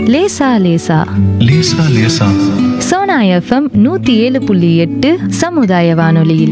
லேசா லேசா லேசா லேசா சோனா எஃப்எம் நூத்தி ஏழு புள்ளி எட்டு சமுதாய வானொலியில்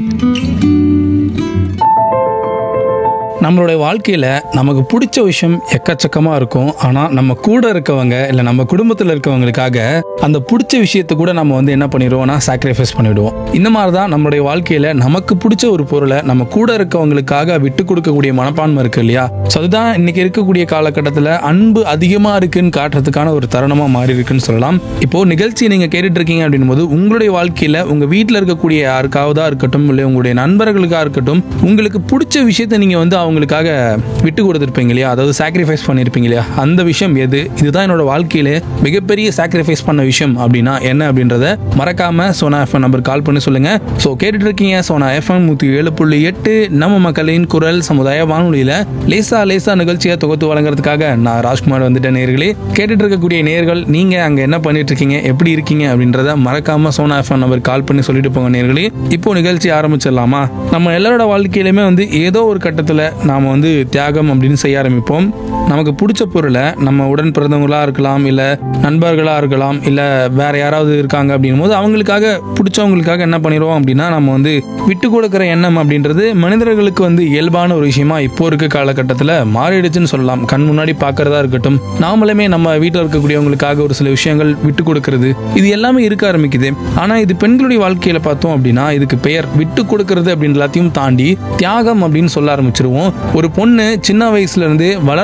நம்மளுடைய வாழ்க்கையில் நமக்கு பிடிச்ச விஷயம் எக்கச்சக்கமாக இருக்கும் ஆனால் நம்ம கூட இருக்கவங்க இல்லை நம்ம குடும்பத்தில் இருக்கவங்களுக்காக அந்த பிடிச்ச விஷயத்தை கூட நம்ம வந்து என்ன பண்ணிடுவோம்னா சாக்ரிஃபைஸ் பண்ணிவிடுவோம் இந்த மாதிரி தான் நம்மளுடைய வாழ்க்கையில் நமக்கு பிடிச்ச ஒரு பொருளை நம்ம கூட இருக்கவங்களுக்காக விட்டு கொடுக்கக்கூடிய மனப்பான்மை இருக்கு இல்லையா ஸோ அதுதான் இன்னைக்கு இருக்கக்கூடிய காலகட்டத்தில் அன்பு அதிகமாக இருக்குன்னு காட்டுறதுக்கான ஒரு தருணமாக மாறி இருக்குன்னு சொல்லலாம் இப்போ நிகழ்ச்சி நீங்கள் கேட்டுட்டு இருக்கீங்க அப்படின்னும் போது உங்களுடைய வாழ்க்கையில் உங்கள் வீட்டில் இருக்கக்கூடிய யாருக்காவதா இருக்கட்டும் இல்லை உங்களுடைய நண்பர்களுக்காக இருக்கட்டும் உங்களுக்கு பிடிச்ச விஷயத்தை நீங்கள் வந்து அவங்களுக்காக விட்டு கொடுத்துருப்பீங்க இல்லையா அதாவது சாக்ரிஃபைஸ் பண்ணியிருப்பீங்க இல்லையா அந்த விஷயம் எது இதுதான் என்னோட வாழ்க்கையிலே மிகப்பெரிய சாக்ரிஃபைஸ் பண்ண விஷயம் அப்படின்னா என்ன அப்படின்றத மறக்காம சோனா எஃப்எம் நம்பர் கால் பண்ணி சொல்லுங்க ஸோ கேட்டுட்டு இருக்கீங்க சோனா எஃப்எம் நூற்றி ஏழு புள்ளி எட்டு நம்ம மக்களின் குரல் சமுதாய வானொலியில லேசா லேசா நிகழ்ச்சியை தொகுத்து வழங்குறதுக்காக நான் ராஜ்குமார் வந்துட்டேன் நேர்களே கேட்டுட்டு இருக்கக்கூடிய நேர்கள் நீங்க அங்க என்ன பண்ணிட்டு இருக்கீங்க எப்படி இருக்கீங்க அப்படின்றத மறக்காம சோனா எஃப்எம் நம்பர் கால் பண்ணி சொல்லிட்டு போங்க நேர்களே இப்போ நிகழ்ச்சி ஆரம்பிச்சிடலாமா நம்ம எல்லாரோட வாழ்க்கையிலுமே வந்து ஏதோ ஒரு கட்டத்தில் நாம் வந்து தியாகம் அப்படின்னு செய்ய ஆரம்பிப்போம் நமக்கு பிடிச்ச பொருளை நம்ம உடன் பிறந்தவங்களா இருக்கலாம் இல்லை நண்பர்களாக இருக்கலாம் இல்லை வேற யாராவது இருக்காங்க அப்படின்னும் போது அவங்களுக்காக பிடிச்சவங்களுக்காக என்ன பண்ணிடுவோம் அப்படின்னா நம்ம வந்து விட்டு கொடுக்குற எண்ணம் அப்படின்றது மனிதர்களுக்கு வந்து இயல்பான ஒரு விஷயமா இப்போ இருக்க காலகட்டத்தில் மாறிடுச்சுன்னு சொல்லலாம் கண் முன்னாடி பார்க்கறதா இருக்கட்டும் நாமளுமே நம்ம வீட்டில் இருக்கக்கூடியவங்களுக்காக ஒரு சில விஷயங்கள் விட்டு கொடுக்கறது இது எல்லாமே இருக்க ஆரம்பிக்குது ஆனால் இது பெண்களுடைய வாழ்க்கையில் பார்த்தோம் அப்படின்னா இதுக்கு பெயர் விட்டு கொடுக்கறது அப்படின்னு எல்லாத்தையும் தாண்டி தியாகம் அப்படின்னு சொல்ல ஆரம்பிச்சிருவோம் ஒரு பொண்ணு சின்ன வயசுல இருந்து வளர